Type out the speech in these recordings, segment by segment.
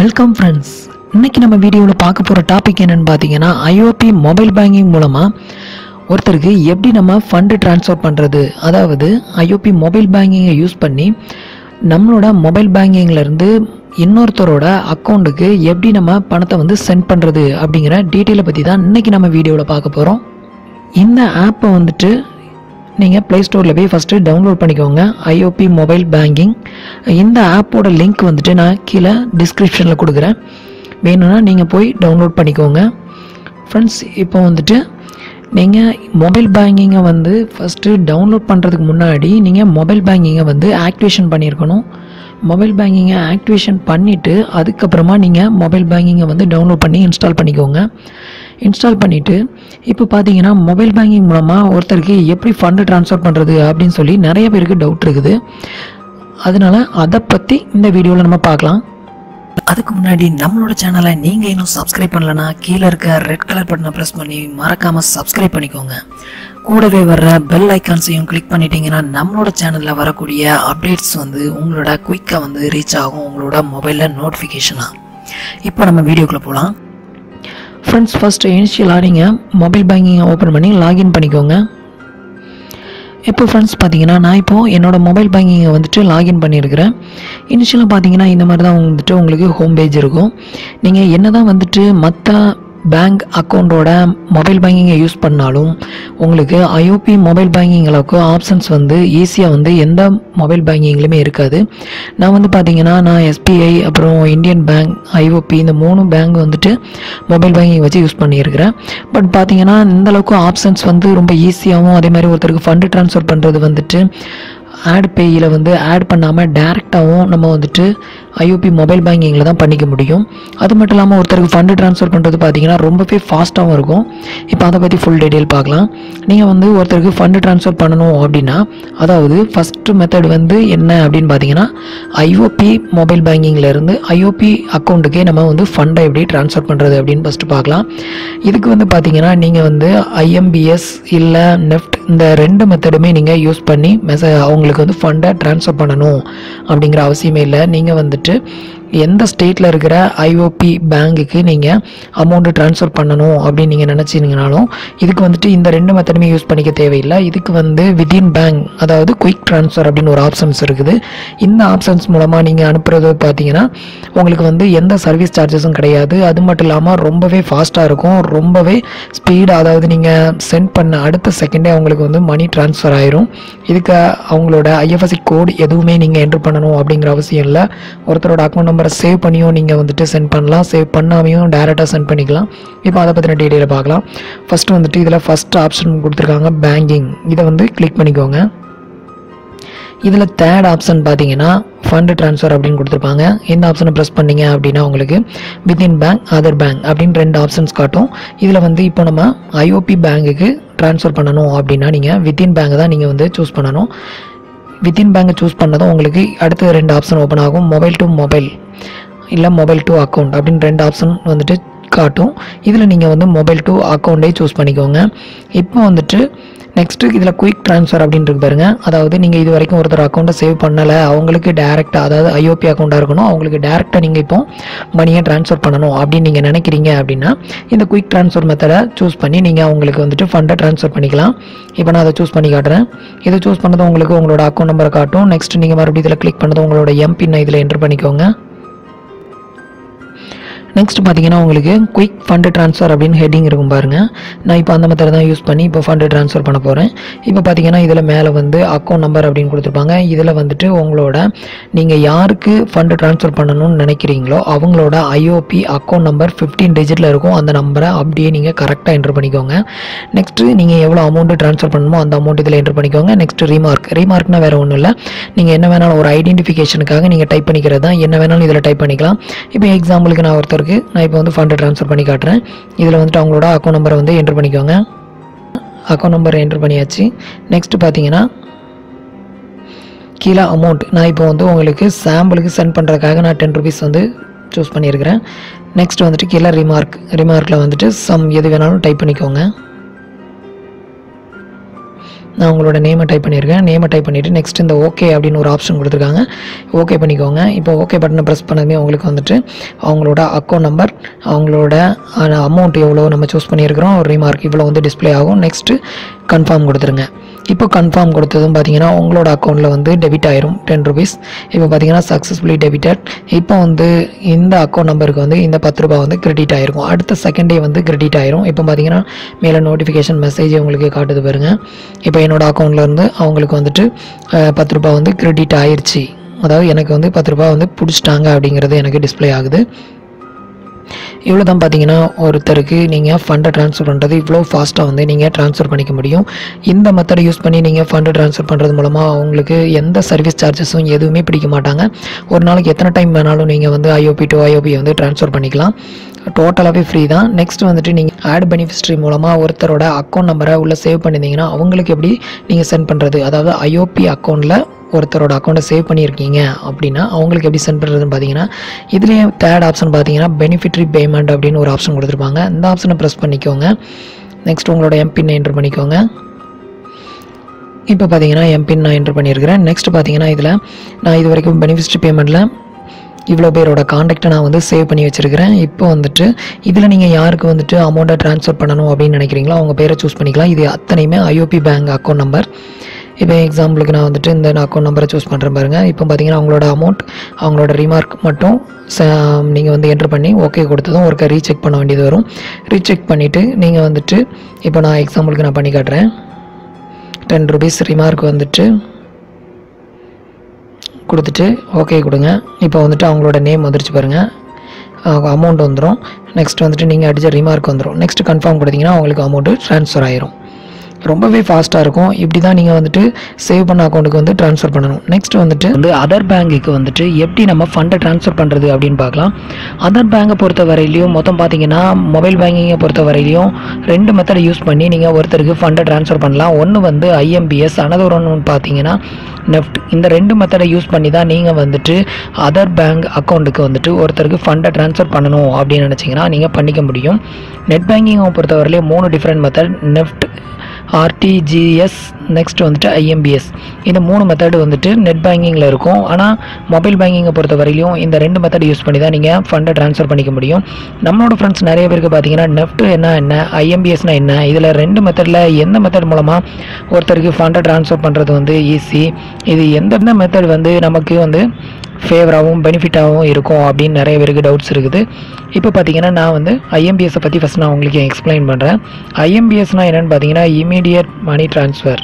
welcome friends இன்னைக்கு நம்ம வீடியோவில் பார்க்க போகிற டாபிக் என்னன்னு பார்த்தீங்கன்னா ஐஓபி மொபைல் பேங்கிங் மூலமாக ஒருத்தருக்கு எப்படி நம்ம ஃபண்டு ட்ரான்ஸ்ஃபர் பண்ணுறது அதாவது ஐஓபி மொபைல் பேங்கிங்கை யூஸ் பண்ணி நம்மளோட மொபைல் பேங்கிங்லேருந்து இன்னொருத்தரோட அக்கௌண்ட்டுக்கு எப்படி நம்ம பணத்தை வந்து சென்ட் பண்ணுறது அப்படிங்கிற டீட்டெயிலை பற்றி தான் இன்னைக்கு நம்ம வீடியோவில் பார்க்க போகிறோம் இந்த ஆப்பை வந்துட்டு நீங்கள் ப்ளே ஸ்டோரில் போய் ஃபஸ்ட்டு டவுன்லோட் பண்ணிக்கோங்க ஐஓபி மொபைல் பேங்கிங் இந்த ஆப்போட லிங்க் வந்துட்டு நான் கீழே டிஸ்கிரிப்ஷனில் கொடுக்குறேன் வேணும்னா நீங்கள் போய் டவுன்லோட் பண்ணிக்கோங்க ஃப்ரெண்ட்ஸ் இப்போ வந்துட்டு நீங்கள் மொபைல் பேங்கிங்கை வந்து ஃபஸ்ட்டு டவுன்லோட் பண்ணுறதுக்கு முன்னாடி நீங்கள் மொபைல் பேங்கிங்கை வந்து ஆக்டிவேஷன் பண்ணியிருக்கணும் மொபைல் பேங்கிங்கை ஆக்டிவேஷன் பண்ணிவிட்டு அதுக்கப்புறமா நீங்கள் மொபைல் பேங்கிங்கை வந்து டவுன்லோட் பண்ணி இன்ஸ்டால் பண்ணிக்கோங்க இன்ஸ்டால் பண்ணிவிட்டு இப்போ பார்த்தீங்கன்னா மொபைல் பேங்கிங் மூலமாக ஒருத்தருக்கு எப்படி ஃபண்டு ட்ரான்ஸ்ஃபர் பண்ணுறது அப்படின்னு சொல்லி நிறைய பேருக்கு டவுட் இருக்குது அதனால அதை பற்றி இந்த வீடியோவில் நம்ம பார்க்கலாம் அதுக்கு முன்னாடி நம்மளோட சேனலை நீங்கள் இன்னும் சப்ஸ்கிரைப் பண்ணலனா கீழே இருக்க ரெட் கலர் பட்டனை ப்ரெஸ் பண்ணி மறக்காமல் சப்ஸ்கிரைப் பண்ணிக்கோங்க கூடவே வர்ற பெல் ஐக்கான்ஸையும் கிளிக் பண்ணிட்டீங்கன்னா நம்மளோட சேனலில் வரக்கூடிய அப்டேட்ஸ் வந்து உங்களோட குயிக்காக வந்து ரீச் ஆகும் உங்களோட மொபைலில் நோட்டிஃபிகேஷனாக இப்போ நம்ம வீடியோக்குள்ளே போகலாம் ஃப்ரெண்ட்ஸ் ஃபஸ்ட்டு இனிஷியலாக நீங்கள் மொபைல் பேங்கிங்கை ஓப்பன் பண்ணி லாகின் பண்ணிக்கோங்க இப்போ ஃப்ரெண்ட்ஸ் பார்த்தீங்கன்னா நான் இப்போது என்னோட மொபைல் பேங்கிங்கை வந்துட்டு லாகின் பண்ணியிருக்கிறேன் இனிஷியலாக பார்த்தீங்கன்னா இந்த மாதிரி தான் வந்துட்டு உங்களுக்கு ஹோம் பேஜ் இருக்கும் நீங்கள் என்ன தான் வந்துட்டு மற்ற பேங்க் அக்கௌண்ட்டோட மொபைல் பேங்கிங்கை யூஸ் பண்ணாலும் உங்களுக்கு ஐஓபி மொபைல் பேங்கிங் அளவுக்கு ஆப்ஷன்ஸ் வந்து ஈஸியாக வந்து எந்த மொபைல் பேங்கிங்லையுமே இருக்காது நான் வந்து பார்த்தீங்கன்னா நான் எஸ்பிஐ அப்புறம் இந்தியன் பேங்க் ஐஓபி இந்த மூணு பேங்க் வந்துட்டு மொபைல் பேங்கிங் வச்சு யூஸ் பண்ணியிருக்கிறேன் பட் பார்த்தீங்கன்னா இந்த அளவுக்கு ஆப்ஷன்ஸ் வந்து ரொம்ப ஈஸியாகவும் அதே மாதிரி ஒருத்தருக்கு ஃபண்டு ட்ரான்ஸ்ஃபர் பண்ணுறது வந்துட்டு ஆட் பேயில் வந்து ஆட் பண்ணாமல் டேரெக்டாகவும் நம்ம வந்துட்டு ஐஓபி மொபைல் பேங்கிங்கில் தான் பண்ணிக்க முடியும் அது மட்டும் இல்லாமல் ஒருத்தருக்கு ஃபண்டு ட்ரான்ஸ்ஃபர் பண்ணுறது பார்த்தீங்கன்னா ரொம்பவே ஃபாஸ்ட்டாகவும் இருக்கும் இப்போ அதை பற்றி ஃபுல் டீட்டெயில் பார்க்கலாம் நீங்கள் வந்து ஒருத்தருக்கு ஃபண்டு ட்ரான்ஸ்ஃபர் பண்ணணும் அப்படின்னா அதாவது ஃபஸ்ட்டு மெத்தட் வந்து என்ன அப்படின்னு பார்த்தீங்கன்னா ஐஓபி மொபைல் பேங்கிங்லேருந்து ஐஓபி அக்கௌண்ட்டுக்கே நம்ம வந்து ஃபண்டை எப்படி ட்ரான்ஸ்ஃபர் பண்ணுறது அப்படின்னு ஃபஸ்ட்டு பார்க்கலாம் இதுக்கு வந்து பார்த்தீங்கன்னா நீங்கள் வந்து ஐஎம்பிஎஸ் இல்லை நெஃப்ட் இந்த ரெண்டு மெத்தடுமே நீங்கள் யூஸ் பண்ணி மெச அவங்களுக்கு வந்து ஃபண்டை ட்ரான்ஸ்ஃபர் பண்ணணும் அப்படிங்கிற அவசியமே இல்லை நீங்கள் வந்துட்டு எந்த ஸ்டேட்டில் இருக்கிற ஐஓபி பேங்குக்கு நீங்கள் அமௌண்ட்டு ட்ரான்ஸ்ஃபர் பண்ணணும் அப்படின்னு நீங்கள் நினச்சிங்கனாலும் இதுக்கு வந்துட்டு இந்த ரெண்டு மெத்தடுமே யூஸ் பண்ணிக்க தேவையில்லை இதுக்கு வந்து வித்தின் பேங்க் அதாவது குயிக் ட்ரான்ஸ்ஃபர் அப்படின்னு ஒரு ஆப்ஷன்ஸ் இருக்குது இந்த ஆப்ஷன்ஸ் மூலமாக நீங்கள் அனுப்புறது பார்த்தீங்கன்னா உங்களுக்கு வந்து எந்த சர்வீஸ் சார்ஜஸும் கிடையாது அது மட்டும் இல்லாமல் ரொம்பவே ஃபாஸ்ட்டாக இருக்கும் ரொம்பவே ஸ்பீடு அதாவது நீங்கள் சென்ட் பண்ண அடுத்த செகண்டே அவங்களுக்கு வந்து மணி ட்ரான்ஸ்ஃபர் ஆயிரும் இதுக்கு அவங்களோட ஐஎஃப்எஸ்சி கோட் எதுவுமே நீங்கள் என்ட்ரு பண்ணணும் அப்படிங்கிற அவசியம் இல்லை ஒருத்தரோட அக்கௌண்ட் நம்பரை சேவ் பண்ணியும் நீங்கள் வந்துட்டு சென்ட் பண்ணலாம் சேவ் பண்ணாமையும் டேரெக்டாக சென்ட் பண்ணிக்கலாம் இப்போ அதை பற்றின டீட்டெயிலை பார்க்கலாம் ஃபஸ்ட்டு வந்துட்டு இதில் ஃபஸ்ட் ஆப்ஷன் கொடுத்துருக்காங்க பேங்கிங் இதை வந்து கிளிக் பண்ணிக்கோங்க இதில் தேர்ட் ஆப்ஷன் பார்த்தீங்கன்னா ஃபண்டு ட்ரான்ஸ்ஃபர் அப்படின்னு கொடுத்துருப்பாங்க இந்த ஆப்ஷனை ப்ரெஸ் பண்ணீங்க அப்படின்னா உங்களுக்கு வித்தின் பேங்க் அதர் பேங்க் அப்படின்னு ரெண்டு ஆப்ஷன்ஸ் காட்டும் இதில் வந்து இப்போ நம்ம ஐஓபி பேங்குக்கு ட்ரான்ஸ்ஃபர் பண்ணணும் அப்படின்னா நீங்கள் வித்தின் பேங்க் தான் நீங்கள் வந்து சூஸ் பண்ணணும் வித்தின் பேங்கை சூஸ் பண்ணதும் உங்களுக்கு அடுத்த ரெண்டு ஆப்ஷன் ஓப்பன் ஆகும் மொபைல் டு மொபைல் இல்லை மொபைல் டு அக்கௌண்ட் அப்படின்னு ரெண்டு ஆப்ஷன் வந்துட்டு காட்டும் இதில் நீங்கள் வந்து மொபைல் டு அக்கௌண்ட்டே சூஸ் பண்ணிக்கோங்க இப்போ வந்துட்டு நெக்ஸ்ட்டு இதில் குயிக் ட்ரான்ஸ்ஃபர் அப்படின்னு இருக்கு பாருங்க அதாவது நீங்கள் இது வரைக்கும் ஒருத்தர் அக்கௌண்ட்டை சேவ் பண்ணலை அவங்களுக்கு டேரெக்டாக அதாவது ஐஓபி அக்கௌண்ட்டாக இருக்கணும் அவங்களுக்கு டேரெக்டாக நீங்கள் இப்போ மணியை ட்ரான்ஸ்ஃபர் பண்ணணும் அப்படின்னு நீங்கள் நினைக்கிறீங்க அப்படின்னா இந்த குயிக் ட்ரான்ஸ்ஃபர் மெத்தடை சூஸ் பண்ணி நீங்கள் அவங்களுக்கு வந்துட்டு ஃபண்டை ட்ரான்ஸ்ஃபர் பண்ணிக்கலாம் இப்போ நான் அதை சூஸ் பண்ணி காட்டுறேன் இதை சூஸ் பண்ணதும் உங்களுக்கு உங்களோட அக்கௌண்ட் நம்பரை காட்டும் நெக்ஸ்ட் நீங்கள் மறுபடியும் இதில் கிளிக் பண்ணதும் உங்களோட எம்பின் இதில் என்ட்ரு பண்ணிக்கோங்க நெக்ஸ்ட் பார்த்தீங்கன்னா உங்களுக்கு குயிக் ஃபண்டு ட்ரான்ஸ்ஃபர் அப்படின்னு ஹெட்டிங் இருக்கும் பாருங்க நான் இப்போ அந்த மெத்தட் தான் யூஸ் பண்ணி இப்போ ஃபண்டு ட்ரான்ஸ்ஃபர் பண்ண போகிறேன் இப்போ பார்த்தீங்கன்னா இதில் மேலே வந்து அக்கௌண்ட் நம்பர் அப்படின்னு கொடுத்துருப்பாங்க இதில் வந்துட்டு உங்களோட நீங்கள் யாருக்கு ஃபண்டு ட்ரான்ஸ்ஃபர் பண்ணணும்னு நினைக்கிறீங்களோ அவங்களோட ஐஓபி அக்கௌண்ட் நம்பர் ஃபிஃப்டீன் டிஜிட்டில் இருக்கும் அந்த நம்பரை அப்படியே நீங்கள் கரெக்டாக என்ட்ரு பண்ணிக்கோங்க நெக்ஸ்ட்டு நீங்கள் எவ்வளோ அமௌண்ட்டு ட்ரான்ஸ்ஃபர் பண்ணணுமோ அந்த அமௌண்ட் இதில் என்ட்ரு பண்ணிக்கோங்க நெக்ஸ்ட் ரீமார்க் ரீமார்க்னா வேறு ஒன்றும் இல்லை நீங்கள் என்ன வேணாலும் ஒரு ஐடென்டிஃபிகேஷனுக்காக நீங்கள் டைப் பண்ணிக்கிறது தான் என்ன வேணாலும் இதில் டைப் பண்ணிக்கலாம் இப்போ எக்ஸாம்பிளுக்கு நான் ஒருத்தருக்கு நான் இப்போ வந்து ஃபண்டு ட்ரான்ஸ்ஃபர் பண்ணி காட்டுறேன் இதில் வந்துட்டு அவங்களோட அக்கௌண்ட் நம்பரை வந்து என்ட்ரு பண்ணிக்கோங்க அக்கௌண்ட் நம்பர் என்ட்ரு பண்ணியாச்சு நெக்ஸ்ட் பார்த்தீங்கன்னா கீழே அமௌண்ட் நான் இப்போ வந்து உங்களுக்கு சாம்பிளுக்கு சென்ட் பண்ணுறதுக்காக நான் டென் ருபீஸ் வந்து சூஸ் பண்ணியிருக்கிறேன் நெக்ஸ்ட் வந்துட்டு கீழே ரிமார்க் ரிமார்க்கில் வந்துட்டு சம் எது வேணாலும் டைப் பண்ணிக்கோங்க நான் உங்களோட நேமை டைப் பண்ணியிருக்கேன் நேமை டைப் பண்ணிவிட்டு நெக்ஸ்ட் இந்த ஓகே அப்படின்னு ஒரு ஆப்ஷன் கொடுத்துருக்காங்க ஓகே பண்ணிக்கோங்க இப்போ ஓகே பட்டனை ப்ரெஸ் பண்ணதுமே உங்களுக்கு வந்துட்டு அவங்களோட அக்கௌண்ட் நம்பர் அவங்களோட அமௌண்ட் எவ்வளோ நம்ம சூஸ் பண்ணியிருக்கிறோம் ஒரு ரிமார்க் இவ்வளோ வந்து டிஸ்ப்ளே ஆகும் நெக்ஸ்ட்டு கன்ஃபார்ம் கொடுத்துருங்க இப்போ கன்ஃபார்ம் கொடுத்ததும் பார்த்தீங்கன்னா உங்களோட அக்கௌண்ட்டில் வந்து டெபிட் ஆயிரும் டென் ருபீஸ் இப்போ பார்த்தீங்கன்னா சக்ஸஸ்ஃபுல்லி டெபிட்டட் இப்போ வந்து இந்த அக்கௌண்ட் நம்பருக்கு வந்து இந்த பத்து ரூபாய் வந்து கிரெடிட் ஆயிருக்கும் அடுத்த செகண்ட் டே வந்து கிரெடிட் ஆயிரும் இப்போ பார்த்தீங்கன்னா மேலே நோட்டிஃபிகேஷன் மெசேஜ் உங்களுக்கு காட்டுது பாருங்க இப்போ என்னோட அக்கௌண்ட்ல இருந்து அவங்களுக்கு வந்துட்டு அஹ், பத்து ரூபாய் வந்து கிரெடிட் ஆயிருச்சு அதாவது எனக்கு வந்து பத்து ரூபாய் வந்து பிடிச்சிட்டாங்க அப்படிங்கிறது எனக்கு டிஸ்ப்ளே ஆகுது இவ்வளோ தான் பார்த்தீங்கன்னா ஒருத்தருக்கு நீங்கள் ஃபண்டை ட்ரான்ஸ்ஃபர் பண்ணுறது இவ்வளோ ஃபாஸ்ட்டாக வந்து நீங்கள் ட்ரான்ஸ்ஃபர் பண்ணிக்க முடியும் இந்த மெத்தடை யூஸ் பண்ணி நீங்கள் ஃபண்டை ட்ரான்ஸ்ஃபர் பண்ணுறது மூலமாக அவங்களுக்கு எந்த சர்வீஸ் சார்ஜஸும் எதுவுமே பிடிக்க மாட்டாங்க ஒரு நாளைக்கு எத்தனை டைம் வேணாலும் நீங்கள் வந்து ஐஓபி டு ஐஓபி வந்து ட்ரான்ஸ்ஃபர் பண்ணிக்கலாம் டோட்டலாகவே ஃப்ரீ தான் நெக்ஸ்ட் வந்துட்டு நீங்கள் ஆட் பெனிஃபிஷரி மூலமாக ஒருத்தரோட அக்கௌண்ட் நம்பரை உள்ளே சேவ் பண்ணியிருந்தீங்கன்னா அவங்களுக்கு எப்படி நீங்கள் சென்ட் பண்ணுறது அதாவது ஐஓபி அக்கௌண்ட்டில் ஒருத்தரோட அக்கௌண்ட்டை சேவ் பண்ணியிருக்கீங்க அப்படின்னா அவங்களுக்கு எப்படி சென்ட் பண்ணுறதுன்னு பார்த்தீங்கன்னா இதுலேயே தேர்ட் ஆப்ஷன் பார்த்தீங்கன்னா பெனிஃபிட்ரி பேமெண்ட் அப்படின்னு ஒரு ஆப்ஷன் கொடுத்துருப்பாங்க இந்த ஆப்ஷனை ப்ரெஸ் பண்ணிக்கோங்க நெக்ஸ்ட் உங்களோட எம்பின் என்ட்ரு பண்ணிக்கோங்க இப்போ பார்த்தீங்கன்னா எம்பின் நான் என்ட்ரு பண்ணியிருக்கிறேன் நெக்ஸ்ட் பார்த்தீங்கன்னா இதில் நான் இது வரைக்கும் பெனிஃபிஷரி பேமெண்ட்டில் இவ்வளோ பேரோட காண்டாக்டை நான் வந்து சேவ் பண்ணி வச்சுருக்கிறேன் இப்போ வந்துட்டு இதில் நீங்கள் யாருக்கு வந்துட்டு அமௌண்ட்டை ட்ரான்ஸ்ஃபர் பண்ணணும் அப்படின்னு நினைக்கிறீங்களோ அவங்க பேரை சூஸ் பண்ணிக்கலாம் இது அத்தனையுமே ஐஓபி பேங்க் அக்கௌண்ட் நம்பர் இப்போ எக்ஸாம்பிளுக்கு நான் வந்துட்டு இந்த அக்கௌண்ட் நம்பரை சூஸ் பண்ணுறேன் பாருங்கள் இப்போ பார்த்தீங்கன்னா அவங்களோட அமௌண்ட் அவங்களோட ரிமார்க் மட்டும் நீங்கள் வந்து என்ட்ரு பண்ணி ஓகே கொடுத்ததும் ஒருக்கா ரீசெக் பண்ண வேண்டியது வரும் ரீசெக் பண்ணிவிட்டு நீங்கள் வந்துட்டு இப்போ நான் எக்ஸாம்பிளுக்கு நான் பண்ணி காட்டுறேன் டென் ருபீஸ் ரிமார்க் வந்துட்டு கொடுத்துட்டு ஓகே கொடுங்க இப்போ வந்துட்டு அவங்களோட நேம் வந்துருச்சு பாருங்கள் அமௌண்ட் வந்துடும் நெக்ஸ்ட் வந்துட்டு நீங்கள் அடித்த ரிமார்க் வந்துடும் நெக்ஸ்ட் கன்ஃபார்ம் கொடுத்தீங்கன்னா அவங்களுக்கு அமௌண்ட்டு ட்ரான்ஸ்ஃபர் ஆயிரும் ரொம்பவே ஃபாஸ்ட்டாக இருக்கும் இப்படி தான் நீங்கள் வந்துட்டு சேவ் பண்ண அக்கௌண்ட்டுக்கு வந்து ட்ரான்ஸ்ஃபர் பண்ணணும் நெக்ஸ்ட் வந்துட்டு வந்து அதர் பேங்க்குக்கு வந்துட்டு எப்படி நம்ம ஃபண்டை ட்ரான்ஸ்ஃபர் பண்ணுறது அப்படின்னு பார்க்கலாம் அதர் பேங்கை பொறுத்த வரையிலையும் மொத்தம் பார்த்தீங்கன்னா மொபைல் பேங்கிங்கை பொறுத்த வரையிலையும் ரெண்டு மெத்தடை யூஸ் பண்ணி நீங்கள் ஒருத்தருக்கு ஃபண்டை ட்ரான்ஸ்ஃபர் பண்ணலாம் ஒன்று வந்து ஐஎம்பிஎஸ் அனதர் ஒன்று பார்த்தீங்கன்னா நெஃப்ட் இந்த ரெண்டு மெத்தடை யூஸ் பண்ணி தான் நீங்கள் வந்துட்டு அதர் பேங்க் அக்கௌண்ட்டுக்கு வந்துட்டு ஒருத்தருக்கு ஃபண்டை ட்ரான்ஸ்ஃபர் பண்ணணும் அப்படின்னு நினச்சிங்கன்னா நீங்கள் பண்ணிக்க முடியும் நெட் பேங்கிங்கை பொறுத்தவரையிலையும் மூணு different method NEFT RTGS next வந்துட்டு ஐஎம்பிஎஸ் இந்த மூணு மெத்தடு வந்துட்டு நெட் பேங்கிங்கில் இருக்கும் ஆனால் மொபைல் பேங்கிங்கை பொறுத்த வரையிலும் இந்த ரெண்டு மெத்தட் யூஸ் பண்ணி தான் நீங்கள் ஃபண்டை ட்ரான்ஸ்ஃபர் பண்ணிக்க முடியும் நம்மளோட ஃப்ரெண்ட்ஸ் நிறைய பேருக்கு பார்த்தீங்கன்னா நெஃப்ட் என்ன என்ன ஐஎம்பிஎஸ்னா என்ன இதில் ரெண்டு மெத்தடில் எந்த மெத்தட் மூலமாக ஒருத்தருக்கு ஃபண்டை ட்ரான்ஸ்ஃபர் பண்ணுறது வந்து ஈஸி இது எந்தெந்த மெத்தட் வந்து நமக்கு வந்து ஃபேவராகவும் பெனிஃபிட்டாகவும் இருக்கும் அப்படின்னு நிறைய பேருக்கு டவுட்ஸ் இருக்குது இப்போ பார்த்தீங்கன்னா நான் வந்து ஐஎம்பிஎஸை பற்றி ஃபஸ்ட் நான் உங்களுக்கு எக்ஸ்பிளைன் பண்ணுறேன் ஐஎம்பிஎஸ்னால் என்னென்னு பார்த்தீங்கன்னா இமீடியட் மணி ட்ரான்ஸ்ஃபர்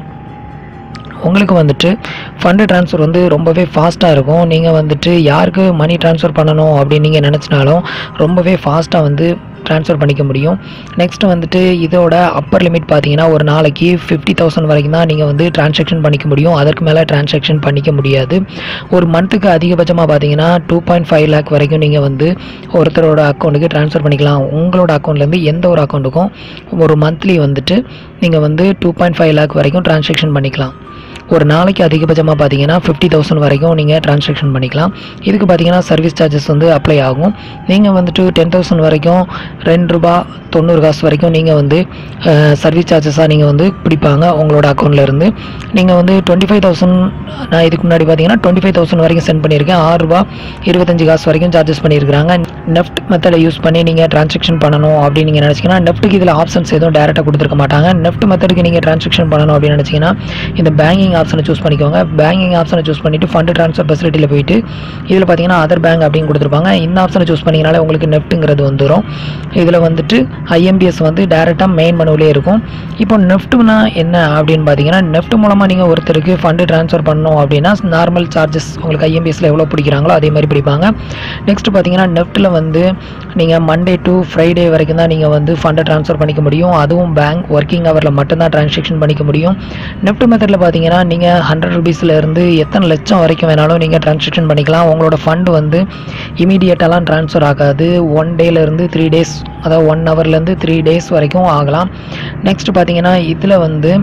உங்களுக்கு வந்துட்டு ஃபண்டு ட்ரான்ஸ்ஃபர் வந்து ரொம்பவே ஃபாஸ்ட்டாக இருக்கும் நீங்கள் வந்துட்டு யாருக்கு மணி ட்ரான்ஸ்ஃபர் பண்ணணும் அப்படின்னு நீங்கள் நினச்சினாலும் ரொம்பவே ஃபாஸ்ட்டாக வந்து ட்ரான்ஸ்ஃபர் பண்ணிக்க முடியும் நெக்ஸ்ட் வந்துட்டு இதோட அப்பர் லிமிட் பார்த்தீங்கன்னா ஒரு நாளைக்கு ஃபிஃப்டி தௌசண்ட் வரைக்கும் தான் நீங்கள் வந்து ட்ரான்சாக்ஷன் பண்ணிக்க முடியும் அதற்கு மேலே ட்ரான்சாக்ஷன் பண்ணிக்க முடியாது ஒரு மந்த்துக்கு அதிகபட்சமாக பார்த்தீங்கன்னா டூ பாயிண்ட் ஃபைவ் லேக் வரைக்கும் நீங்கள் வந்து ஒருத்தரோட அக்கௌண்ட்டுக்கு ட்ரான்ஸ்ஃபர் பண்ணிக்கலாம் உங்களோட அக்கௌண்ட்லேருந்து எந்த ஒரு அக்கௌண்ட்டுக்கும் ஒரு மந்த்லி வந்துட்டு நீங்கள் வந்து டூ பாயிண்ட் ஃபைவ் லேக் வரைக்கும் ட்ரான்சாக்ஷன் பண்ணிக்கலாம் ஒரு நாளைக்கு அதிகபட்சமாக பார்த்தீங்கன்னா ஃபிஃப்டி தௌசண்ட் வரைக்கும் நீங்கள் ட்ரான்சாக்ஷன் பண்ணிக்கலாம் இதுக்கு பார்த்தீங்கன்னா சர்வீஸ் சார்ஜஸ் வந்து அப்ளை ஆகும் நீங்கள் வந்துட்டு டென் தௌசண்ட் வரைக்கும் ரெண்டு ரூபா தொண்ணூறு காசு வரைக்கும் நீங்கள் வந்து சர்வீஸ் சார்ஜஸாக நீங்கள் வந்து பிடிப்பாங்க உங்களோட அக்கௌண்ட்ல இருந்து நீங்கள் வந்து டுவெண்ட்டி ஃபைவ் தௌசண்ட் நான் இதுக்கு முன்னாடி பார்த்தீங்கன்னா டுவெண்ட்டி ஃபைவ் தௌசண்ட் வரைக்கும் சென்ட் பண்ணியிருக்கேன் ஆறு ரூபா இருபத்தஞ்சு காசு வரைக்கும் சார்ஜஸ் பண்ணியிருக்காங்க நெஃப்ட் மெத்தடை யூஸ் பண்ணி நீங்கள் ட்ரான்சாக்ஷன் பண்ணணும் அப்படின்னு நீங்கள் நினச்சிங்கன்னா நெஃப்ட்டுக்கு இதில் ஆப்ஷன்ஸ் எதுவும் டேரெக்டாக கொடுத்துருக்க மாட்டாங்க நெஃப்ட் மெத்தடுக்கு நீங்கள் ட்ரான்சாக்ஷன் பண்ணணும் அப்படின்னு நினச்சிங்கன்னா இந்த பேங்கிங் ஆப்ஷனை சூஸ் பண்ணிக்கோங்க பேங்கிங் ஆப்ஷனை சூஸ் பண்ணிவிட்டு ஃபண்டு ட்ரான்ஸ்ஃபர் ஃபெசிலிட்டியில் போயிட்டு இதில் பார்த்தீங்கன்னா அதர் பேங்க் அப்படின்னு கொடுத்துருப்பாங்க இந்த ஆப்ஷனை சூஸ் பண்ணிங்கனாலே உங்களுக்கு நெஃப்ட்டுங்கிறது வந்துடும் இதில் வந்துட்டு ஐஎம்பிஎஸ் வந்து டேரெக்டாக மெயின் மனுவிலே இருக்கும் இப்போ நெஃப்ட்னா என்ன அப்படின்னு பார்த்தீங்கன்னா நெஃப்ட் மூலமாக நீங்கள் ஒருத்தருக்கு ஃபண்டு ட்ரான்ஸ்ஃபர் பண்ணணும் அப்படின்னா நார்மல் சார்ஜஸ் உங்களுக்கு ஐஎம்பிஎஸ்ல எவ்வளோ பிடிக்கிறாங்களோ அதே மாதிரி பிடிப்பாங்க நெக்ஸ்ட் பார்த்தீங்கன்னா நெஃப்ட்டில் வந்து நீங்கள் மண்டே டு ஃப்ரைடே வரைக்கும் தான் நீங்கள் வந்து ஃபண்டை ட்ரான்ஸ்ஃபர் பண்ணிக்க முடியும் அதுவும் பேங்க் ஒர்க்கிங் ஹவரில் மட்டும்தான் ட்ரான்சாக்ஷன் பண்ணிக்க முடியும் நெஃப்ட் மெத்தடில் பார்த்தீங்கன்னா நீங்கள் ஹண்ட்ரட் ருபீஸில் இருந்து எத்தனை லட்சம் வரைக்கும் வேணாலும் நீங்கள் ட்ரான்சாக்ஷன் பண்ணிக்கலாம் உங்களோட ஃபண்டு வந்து இமீடியட்டாலாம் ட்ரான்ஸ்ஃபர் ஆகாது ஒன் டேலேருந்து த்ரீ டேஸ் அதாவது ஒன் ஹவர்லேருந்து த்ரீ டேஸ் வரைக்கும் ஆகலாம் நெக்ஸ்ட் பார்த்தீங்கன்னா இதில் வந்து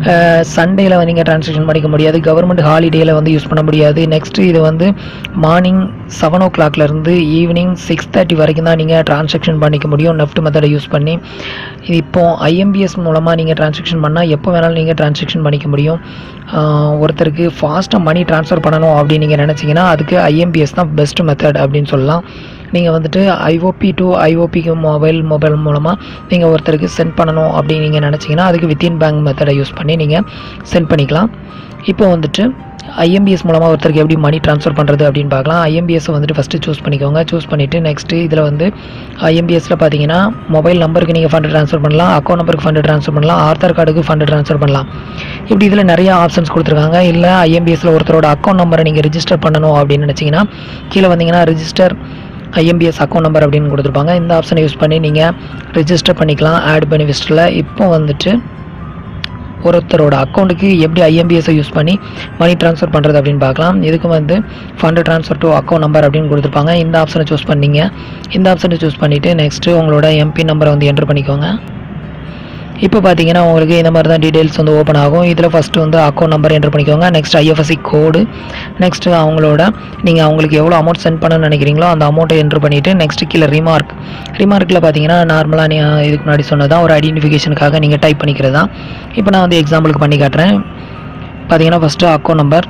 சண்டேல நீங்கள் ட்ரான்சாக்ஷன் பண்ணிக்க முடியாது கவர்மெண்ட் ஹாலிடேயில் வந்து யூஸ் பண்ண முடியாது நெக்ஸ்ட்டு இது வந்து மார்னிங் செவன் ஓ கிளாக்லேருந்து ஈவினிங் சிக்ஸ் தேர்ட்டி வரைக்கும் தான் நீங்கள் ட்ரான்சாக்ஷன் பண்ணிக்க முடியும் நெஃப்ட் மெத்தடை யூஸ் பண்ணி இது இப்போ ஐஎம்பிஎஸ் மூலமாக நீங்கள் ட்ரான்சாக்ஷன் பண்ணால் எப்போ வேணாலும் நீங்கள் ட்ரான்சாக்ஷன் பண்ணிக்க முடியும் ஆஹ் ஒருத்தருக்கு ஃபாஸ்ட்டாக மணி ட்ரான்ஸ்ஃபர் பண்ணணும் அப்படின்னு நீங்கள் நினச்சிங்கன்னா அதுக்கு ஐஎம்பிஎஸ் தான் பெஸ்ட் மெத்தட் அப்படின்னு சொல்லலாம் நீங்கள் வந்துட்டு ஐஓபி டு ஐஓபிக்கு மொபைல் மொபைல் மூலமாக நீங்கள் ஒருத்தருக்கு சென்ட் பண்ணணும் அப்படின்னு நீங்கள் நினச்சிங்கன்னா அதுக்கு வித்தின் பேங்க் மெத்தடை யூஸ் பண்ணி நீங்கள் சென்ட் பண்ணிக்கலாம் இப்போ வந்துட்டு ஐஎம்பிஎஸ் மூலமாக ஒருத்தருக்கு எப்படி மணி ட்ரான்ஸ்ஃபர் பண்ணுறது அப்படின்னு பார்க்கலாம் ஐஎம்பிஎஸ் வந்துட்டு ஃபஸ்ட்டு சூஸ் பண்ணிக்கோங்க சூஸ் பண்ணிவிட்டு நெக்ஸ்ட்டு இதில் வந்து ஐஎம்பிஎஸ்ல பார்த்தீங்கன்னா மொபைல் நம்பருக்கு நீங்கள் ஃபண்ட் ட்ரான்ஸ்ஃபர் பண்ணலாம் அக்கௌண்ட் நம்பருக்கு ஃபண்ட் ட்ரான்ஸ்ஃபர் பண்ணலாம் ஆதார் கார்டுக்கு ஃபண்ட் ட்ரான்ஸ்ஃபர் பண்ணலாம் இப்படி இதில் நிறைய ஆப்ஷன்ஸ் கொடுத்துருக்காங்க இல்லை ஐஎம்பிஎஸ்ல ஒருத்தரோட அக்கௌண்ட் நம்பரை நீங்கள் ரிஜிஸ்டர் பண்ணணும் அப்படின்னு நினச்சிங்கன்னா கீழே வந்தீங்கன்னா ரிஜிஸ்டர் ஐஎம்பிஎஸ் அக்கௌண்ட் நம்பர் அப்படின்னு கொடுத்துருப்பாங்க இந்த ஆப்ஷனை யூஸ் பண்ணி நீங்கள் ரிஜிஸ்டர் பண்ணிக்கலாம் ஆட் பெனிஃபிஸ்ட்டில் இப்போ வந்துட்டு ஒருத்தரோட அக்கௌண்ட்டுக்கு எப்படி ஐஎம்பிஎஸ்ஸை யூஸ் பண்ணி மணி ட்ரான்ஸ்ஃபர் பண்ணுறது அப்படின்னு பார்க்கலாம் இதுக்கு வந்து fund transfer to account number அப்படின்னு கொடுத்துருப்பாங்க இந்த ஆப்ஷனை சூஸ் பண்ணீங்க இந்த ஆப்ஷனை சூஸ் பண்ணிவிட்டு நெக்ஸ்ட்டு உங்களோட எம்பி நம்பரை வந்து என்ட்ரு பண்ணிக்கோங்க இப்போ பார்த்தீங்கன்னா உங்களுக்கு இந்த மாதிரி தான் டீடைல்ஸ் வந்து ஓப்பன் ஆகும் இதில் ஃபஸ்ட்டு வந்து அக்கௌண்ட் நம்பர் என்ட்ரு பண்ணிக்கோங்க நெக்ஸ்ட் ஐஎஃப்எஸ்சி கோடு நெக்ஸ்ட்டு அவங்களோட நீங்கள் அவங்களுக்கு எவ்வளோ அமௌண்ட் சென்ட் பண்ணணும்னு நினைக்கிறீங்களோ அந்த அமௌண்ட்டை என்ட்ரு பண்ணிவிட்டு நெக்ஸ்ட் கீழே ரிமார்க் ரிமார்க்கில் பார்த்தீங்கன்னா நார்மலாக நீ இதுக்கு முன்னாடி சொன்னதான் ஒரு ஐடென்டிஃபிகேஷனுக்காக நீங்கள் டைப் பண்ணிக்கிறது தான் இப்போ நான் வந்து எக்ஸாம்பிளுக்கு பண்ணி காட்டுறேன் பார்த்தீங்கன்னா first account number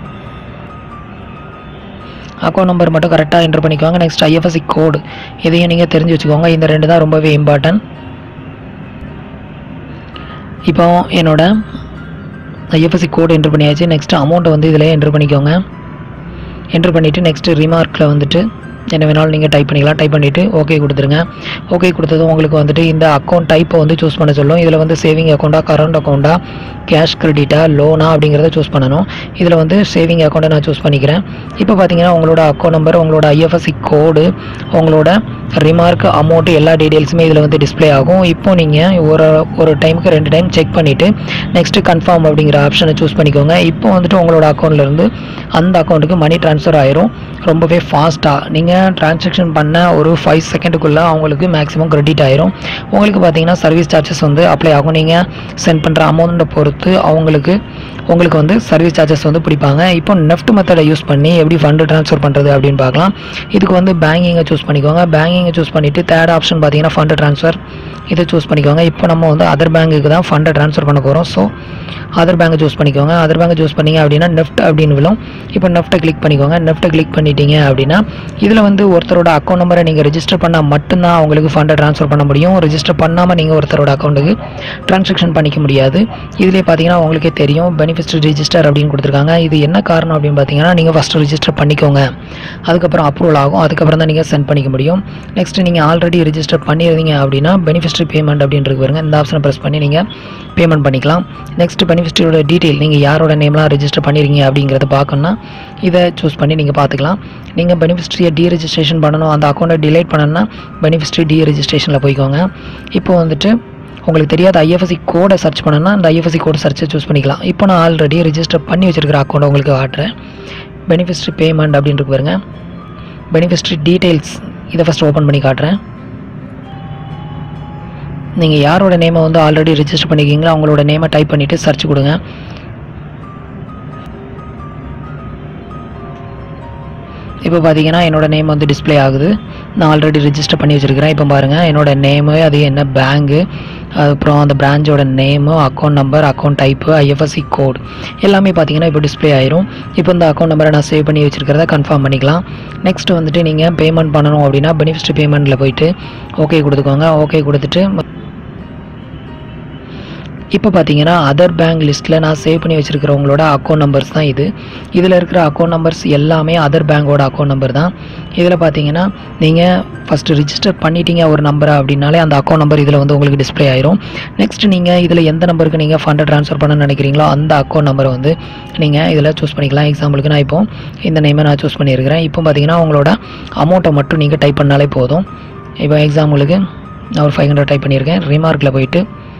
account number மட்டும் கரெக்டாக என்ட்ரு பண்ணிக்கோங்க நெக்ஸ்ட் ஐஎஃப்எஸ்சி கோடு இதையும் நீங்கள் தெரிஞ்சு வச்சுக்கோங்க இந்த ரெண்டு தான் ரொம்பவே இம்பார்ட்டன்ட் இப்போ என்னோட ஐஎஃப்எஸ்சி கோட் என்ட்ரு பண்ணியாச்சு நெக்ஸ்ட் அமௌண்ட்டை வந்து இதில் என்ட்ரு பண்ணிக்கோங்க என்ட்ரு பண்ணிவிட்டு நெக்ஸ்ட்டு ரிமார்க்கில் வந்துட்டு என்ன வேணாலும் நீங்கள் டைப் பண்ணிக்கலாம் டைப் பண்ணிவிட்டு ஓகே கொடுத்துருங்க ஓகே கொடுத்ததும் உங்களுக்கு வந்துட்டு இந்த அக்கௌண்ட் டைப்பை வந்து சூஸ் பண்ண சொல்லும் இதில் வந்து சேவிங் அக்கௌண்ட்டா கரண்ட் அக்கௌண்ட்டா கேஷ் கிரெடிட்டா லோனா அப்படிங்கிறத சூஸ் பண்ணணும் இதில் வந்து சேவிங் அக்கௌண்ட்டை நான் சூஸ் பண்ணிக்கிறேன் இப்போ பார்த்தீங்கன்னா உங்களோட அக்கௌண்ட் நம்பர் உங்களோட ஐஎஃப்எஸ்சி கோடு உங்களோட ரிமார்க் அமௌண்ட் எல்லா டீட்டெயில்ஸுமே இதில் வந்து டிஸ்ப்ளே ஆகும் இப்போ நீங்கள் ஒரு ஒரு டைமுக்கு ரெண்டு டைம் செக் பண்ணிவிட்டு நெக்ஸ்ட்டு கன்ஃபார்ம் அப்படிங்கிற ஆப்ஷனை சூஸ் பண்ணிக்கோங்க இப்போ வந்துட்டு உங்களோட அக்கௌண்ட்லேருந்து அந்த அக்கௌண்ட்டுக்கு மணி ட்ரான்ஸ்ஃபர் ஆயிரும் ரொம்பவே ஃபாஸ்ட்டாக நீங்கள் ட்ரான்சாக்ஷன் பண்ண ஒரு ஃபைவ் செகண்டுக்குள்ளே அவங்களுக்கு மேக்ஸிமம் கிரெடிட் ஆயிரும் உங்களுக்கு பார்த்தீங்கன்னா சர்வீஸ் சார்ஜஸ் வந்து அப்ளை ஆகும் நீங்கள் சென்ட் பண்ணுற அமௌண்ட்டை பொறுத்து அவங்களுக்கு உங்களுக்கு வந்து சர்வீஸ் சார்ஜஸ் வந்து பிடிப்பாங்க இப்போ நெஃப்ட் மெத்தடை யூஸ் பண்ணி எப்படி ஃபண்டு ட்ரான்ஸ்ஃபர் பண்ணுறது அப்படின்னு பார்க்கலாம் இதுக்கு வந்து பேங்கிங்கை சூஸ் பண்ணிக்கோங்க பேங்கிங்கை சூஸ் பண்ணிவிட்டு தேர்ட் ஆப்ஷன் பார்த்தீங்கன்னா ஃபண்டு ட்ரான்ஸ்ஃபர் இதை சூஸ் பண்ணிக்கோங்க இப்போ நம்ம வந்து அதர் பேங்க்குக்கு தான் ஃபண்டை ட்ரான்ஸ்ஃபர் பண்ண போகிறோம் ஸோ அதர் பேங்கை சூஸ் பண்ணிக்கோங்க அதர் பேங்கை சூஸ் பண்ணீங்க அப்படின்னா நெஃப்ட் அப்படின்னு விழும் இப்போ நெஃப்ட்டை கிளிக் பண்ணிக்கோங்க நெஃப்ட்டை கிளிக் பண்ணிட்டீங்க அப்படின்னா இதில் வந்து ஒருத்தரோட அக்கௌண்ட் நம்பரை நீங்கள் ரெஜிஸ்டர் பண்ணால் மட்டும்தான் அவங்களுக்கு ஃபண்டை ட்ரான்ஸ்ஃபர் பண்ண முடியும் ரெஜிஸ்டர் பண்ணாமல் நீங்கள் ஒருத்தரோட அக்கௌண்ட்டுக்கு ட்ரான்சாக்ஷன் பண்ணிக்க முடியாது இதிலே பார்த்தீங்கன்னா உங்களுக்கே தெரியும் பெனிஃபிட் ரிஜிஸ்டர் அப்படின்னு கொடுத்துருக்காங்க இது என்ன காரணம் அப்படின்னு பார்த்தீங்கன்னா நீங்கள் ஃபஸ்ட்டு ரிஜிஸ்டர் பண்ணிக்கோங்க அதுக்கப்புறம் அப்ரூவல் ஆகும் அதுக்கப்புறம் தான் நீங்கள் சென்ட் பண்ணிக்க முடியும் நெக்ஸ்ட் நீங்கள் ஆல்ரெடி ரிஜிஸ்டர் பண்ணியிருந்தீங்க அப்படின்னா பெனிஃபிஷரி பேமெண்ட் அப்படின்றது பாருங்க இந்த ஆப்ஷனை ப்ரெஸ் பண்ணி நீங்கள் பேமெண்ட் பண்ணிக்கலாம் நெக்ஸ்ட் பெனிஃபிஷரியோட டீட்டெயில் நீங்கள் யாரோட நேம்லாம் ரெஜிஸ்டர் பண்ணிருக்கீங்க அப்படிங்கிறத பார்க்கணுன்னா இதை சூஸ் பண்ணி நீங்கள் பார்த்துக்கலாம் நீங்கள் பெனிஃபிஷரியை டீ ரெஜிஸ்ட்ரேஷன் பண்ணணும் அந்த அக்கௌண்ட்டை டிலைட் பண்ணணும்னா பெனிஃபிஷரி டீ ரெஜிஸ்ட்ரேஷனில் போய்க்கோங்க இப்போ வந்துட்டு உங்களுக்கு தெரியாத ஐஎஃப்எஸ்சி கோடை சர்ச் பண்ணணும்னா அந்த ஐஎஃப்எஸ்சி கோட் சர்ச்சை சூஸ் பண்ணிக்கலாம் இப்போ நான் ஆல்ரெடி ரெஜிஸ்டர் பண்ணி வச்சிருக்கிற அக்கௌண்ட்டை உங்களுக்கு காட்டுறேன் பெனிஃபிஷரி பேமெண்ட் அப்படின்ட்டு பாருங்க பெனிஃபிஷரி டீட்டெயில்ஸ் இதை ஃபஸ்ட் ஓப்பன் பண்ணி காட்டுறேன் நீங்கள் யாரோட நேமை வந்து ஆல்ரெடி ரெஜிஸ்டர் பண்ணிருக்கீங்களோ அவங்களோட நேமை டைப் பண்ணிவிட்டு சர்ச் கொடுங்க இப்போ பார்த்தீங்கன்னா என்னோட நேம் வந்து டிஸ்ப்ளே ஆகுது நான் ஆல்ரெடி ரெஜிஸ்டர் பண்ணி வச்சுருக்கிறேன் இப்போ பாருங்கள் என்னோட நேமு அது என்ன பேங்கு அப்புறம் அந்த பிரான்ச்சோட name account number account type IFSC code எல்லாமே பார்த்தீங்கன்னா இப்போ டிஸ்ப்ளே ஆயிரும் இப்போ இந்த அக்கௌண்ட் நம்பரை நான் சேவ் பண்ணி வச்சிருக்கிறத கன்ஃபார்ம் பண்ணிக்கலாம் நெக்ஸ்ட் வந்துட்டு நீங்கள் பேமெண்ட் பண்ணணும் அப்படின்னா பெனிஃபிட் பேமெண்ட்டில் போயிட்டு ஓகே கொடுத்துக்கோங்க ஓகே கொடுத்துட்டு இப்போ பார்த்தீங்கன்னா அதர் பேங்க் லிஸ்ட்டில் நான் சேவ் பண்ணி வச்சுருக்கிறவங்களோட அக்கௌண்ட் நம்பர்ஸ் தான் இது இதில் இருக்கிற அக்கௌண்ட் நம்பர்ஸ் எல்லாமே அதர் பேங்கோட அக்கௌண்ட் நம்பர் தான் இதில் பார்த்தீங்கன்னா நீங்கள் ஃபஸ்ட்டு ரிஜிஸ்டர் பண்ணிட்டீங்க ஒரு நம்பரை அப்படின்னாலே அந்த அக்கௌண்ட் நம்பர் இதில் வந்து உங்களுக்கு டிஸ்ப்ளே ஆயிரும் நெக்ஸ்ட் நீங்கள் இதில் எந்த நம்பருக்கு நீங்கள் ஃபண்டை ட்ரான்ஸ்ஃபர் பண்ண நினைக்கிறீங்களோ அந்த அக்கௌண்ட் நம்பரை வந்து நீங்கள் இதில் சூஸ் பண்ணிக்கலாம் எக்ஸாம்பிளுக்கு நான் இப்போ இந்த நேமை நான் சூஸ் பண்ணியிருக்கிறேன் இப்போ பார்த்தீங்கன்னா உங்களோட அமௌண்ட்டை மட்டும் நீங்கள் டைப் பண்ணாலே போதும் இப்போ எக்ஸாம்பிளுக்கு நான் ஒரு ஃபைவ் ஹண்ட்ரட் டைப் பண்ணியிருக்கேன் ரிமார்க்கில் போயிட்டு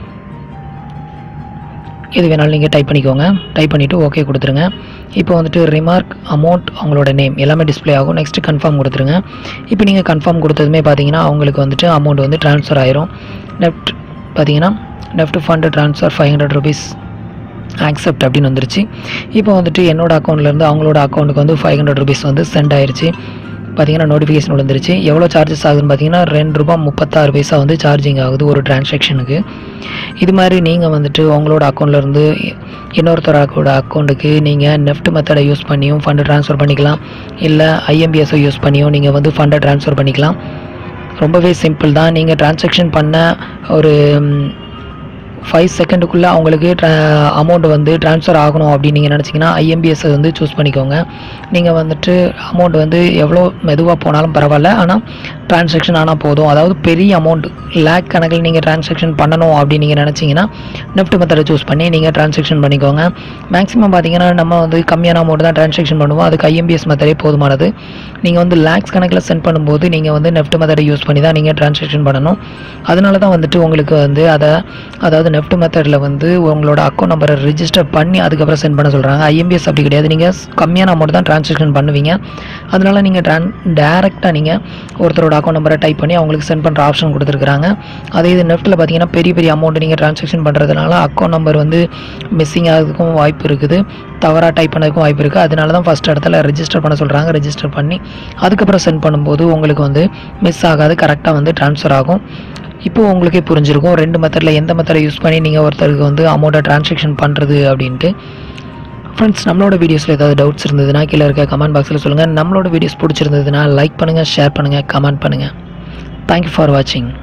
எது வேணாலும் நீங்கள் டைப் பண்ணிக்கோங்க டைப் பண்ணிவிட்டு ஓகே கொடுத்துருங்க இப்போ வந்துட்டு ரிமார்க் அமௌண்ட் அவங்களோட நேம் எல்லாமே டிஸ்ப்ளே ஆகும் நெக்ஸ்ட் கன்ஃபார்ம் கொடுத்துருங்க இப்போ நீங்கள் கன்ஃபார்ம் கொடுத்ததுமே பார்த்தீங்கன்னா அவங்களுக்கு வந்துட்டு அமௌண்ட் வந்து ட்ரான்ஸ்ஃபர் ஆயிரும் நெஃப்ட் பார்த்தீங்கன்னா NEFT fund transfer five hundred rupees accept அப்படின்னு வந்துருச்சு இப்போ வந்துட்டு என்னோட அக்கௌண்ட்லேருந்து அவங்களோட அக்கௌண்ட்டுக்கு வந்து ஃபைவ் ஹண்ட்ரட் ருபீஸ் வந்து சென்ட் ஆயிருச்சு பார்த்தீங்கன்னா நோட்டிஃபிகேஷன் விழுந்துருச்சு எவ்வளோ சார்ஜஸ் ஆகுதுன்னு பார்த்தீங்கன்னா ரெண்டு ரூபா முப்பத்தாறு பைசா வந்து சார்ஜிங் ஆகுது ஒரு டிரான்சாக்ஷனுக்கு இது மாதிரி நீங்கள் வந்துட்டு உங்களோட அக்கௌண்ட்லேருந்து இன்னொருத்தரோட அக்கௌண்ட்டுக்கு நீங்கள் நெஃப்ட் மெத்தடை யூஸ் பண்ணியும் ஃபண்டு ட்ரான்ஸ்ஃபர் பண்ணிக்கலாம் இல்லை ஐஎம்பிஎஸ்ஸை யூஸ் பண்ணியும் நீங்கள் வந்து ஃபண்டை ட்ரான்ஸ்ஃபர் பண்ணிக்கலாம் ரொம்பவே சிம்பிள் தான் நீங்கள் டிரான்சாக்ஷன் பண்ண ஒரு ஃபைவ் செகண்டுக்குள்ளே அவங்களுக்கு அமௌண்ட் வந்து ட்ரான்ஸ்ஃபர் ஆகணும் அப்படின்னு நீங்கள் நினச்சிங்கன்னா ஐஎம்பிஎஸ் வந்து சூஸ் பண்ணிக்கோங்க நீங்கள் வந்துட்டு அமௌண்ட் வந்து எவ்வளோ மெதுவாக போனாலும் பரவாயில்ல ஆனால் டிரான்சாக்ஷன் ஆனால் போதும் அதாவது பெரிய அமௌண்ட் லேக் கணக்கில் நீங்கள் டிரான்சாக்ஷன் பண்ணணும் அப்படின்னு நீங்கள் நினச்சிங்கன்னா நெஃப்ட் மெத்தடை சூஸ் பண்ணி நீங்கள் டிரான்சாக்ஷன் பண்ணிக்கோங்க மேக்ஸிமம் பார்த்தீங்கன்னா நம்ம வந்து கம்மியான அமௌண்ட் தான் டிரான்சாக்ஷன் பண்ணுவோம் அதுக்கு ஐஎம்பிஎஸ் மெத்தடே போதுமானது நீங்கள் வந்து லேக்ஸ் கணக்கில் சென்ட் பண்ணும்போது நீங்கள் வந்து நெஃப்ட் மெத்தடை யூஸ் பண்ணி தான் நீங்கள் டிரான்சாக்ஷன் பண்ணணும் அதனால தான் வந்துட்டு உங்களுக்கு வந்து அதை அதாவது நெஃப்ட் மெத்தடில் வந்து உங்களோட அக்கௌண்ட் நம்பரை ரிஜிஸ்டர் பண்ணி அதுக்கப்புறம் சென்ட் பண்ண சொல்கிறாங்க ஐஎம்பிஎஸ் அப்படி கிடையாது நீங்கள் கம்மியான அமௌண்ட் தான் டிரான்சாக்ஷன் பண்ணுவீங்க அதனால நீங்கள் ட்ரான் டேரெக்டாக நீங்கள் ஒருத்தரோட அக்கௌண்ட் நம்பரை டைப் பண்ணி அவங்களுக்கு சென்ட் பண்ணுற ஆப்ஷன் கொடுத்துருக்காங்க அதே இது நெஃப்ட்டில் பார்த்தீங்கன்னா பெரிய பெரிய அமௌண்ட் நீங்கள் டிரான்சாக்ஷன் பண்ணுறதுனால அக்கௌண்ட் நம்பர் வந்து மிஸ்ஸிங் ஆகிறதுக்கும் வாய்ப்பு இருக்குது தவறாக டைப் பண்ணதுக்கும் வாய்ப்பு இருக்குது அதனால தான் ஃபஸ்ட் இடத்துல ரெஜிஸ்டர் பண்ண சொல்கிறாங்க ரெஜிஸ்டர் பண்ணி அதுக்கப்புறம் சென்ட் பண்ணும்போது உங்களுக்கு வந்து மிஸ் ஆகாது கரெக்டாக வந்து ட்ரான்ஸ்ஃபர் ஆகும் இப்போ உங்களுக்கே புரிஞ்சிருக்கும் ரெண்டு மெத்தடில் எந்த மெத்தடை யூஸ் பண்ணி நீங்கள் ஒருத்தருக்கு வந்து அமௌண்ட்டை ட்ரான்சாக்ஷன் பண்ணுறது அப்படின்ட்டு ஃப்ரெண்ட்ஸ் நம்மளோட வீடியோஸில் ஏதாவது டவுட்ஸ் இருந்ததுன்னா கீழே இருக்க கமெண்ட் பாக்ஸில் சொல்லுங்கள் நம்மளோட வீடியோஸ் பிடிச்சிருந்ததுன்னா லைக் பண்ணுங்கள் ஷேர் பண்ணுங்கள் கமெண்ட் பண்ணுங்கள் தேங்க்யூ ஃபார் வாட்சிங்